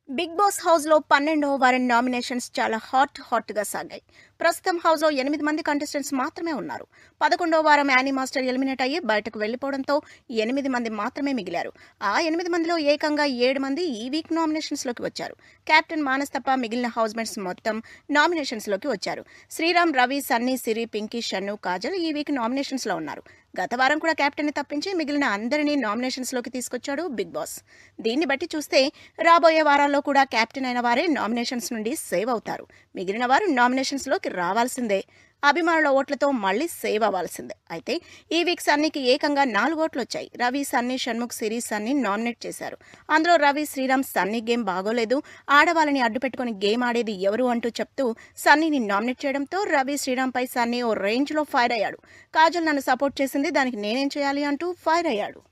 big boss house లో పన్నెండవ వారం నామినేషన్స్ చాలా హాట్ హాట్ గా సాగాయి ప్రస్తుతం హౌస్ లో ఎనిమిది మంది కంటెస్టెంట్స్ మాత్రమే ఉన్నారు పదకొండవ వారం యానీ మాస్టర్ ఎలిమినేట్ అయ్యి బయటకు వెళ్లిపోవడంతో ఎనిమిది మంది మాత్రమే మిగిలారు ఆ ఎనిమిది మందిలో ఏకంగా ఏడు మంది ఈ వీక్ నామినేషన్స్ లోకి వచ్చారు కెప్టెన్ మానస్ తప్ప మిగిలిన హౌస్ మేట్స్ మొత్తం నామినేషన్స్ లోకి వచ్చారు శ్రీరామ్ రవి సన్నీ సిరి పింకీ షన్ను కాజల్ ఈ వీక్ నామినేషన్స్ లో ఉన్నారు గత వారం కూడా కెప్టెన్ ని తప్పించి మిగిలిన అందరినీ నామినేషన్స్ లోకి తీసుకొచ్చాడు బిగ్ బాస్ దీన్ని బట్టి చూస్తే రాబోయే వారాల్లో కూడా కెప్టెన్ అయిన వారే నామినేషన్స్ నుండి సేవ్ అవుతారు మిగిలిన వారు నామినేషన్స్ లోకి రావాల్సిందే అభిమానుల ఓట్లతో మళ్ళీ సేవ్ అవ్వాల్సిందే అయితే ఈ వీక్ సన్నీకి ఏకంగా నాలుగు ఓట్లు వచ్చాయి రవి సన్నీ షణ్ముఖ్ సిరి సన్నీ నామినేట్ చేశారు అందులో రవి శ్రీరామ్ సన్నీ గేమ్ బాగోలేదు ఆడవాళ్ళని అడ్డు పెట్టుకుని గేమ్ ఆడేది ఎవరు అంటూ చెప్తూ సన్నీని నామినేట్ చేయడంతో రవి శ్రీరామ్ పై సన్నీ ఓ రేంజ్ లో ఫైర్ అయ్యాడు కాజల్ నన్ను సపోర్ట్ చేసింది దానికి నేనేం చేయాలి అంటూ ఫైర్ అయ్యాడు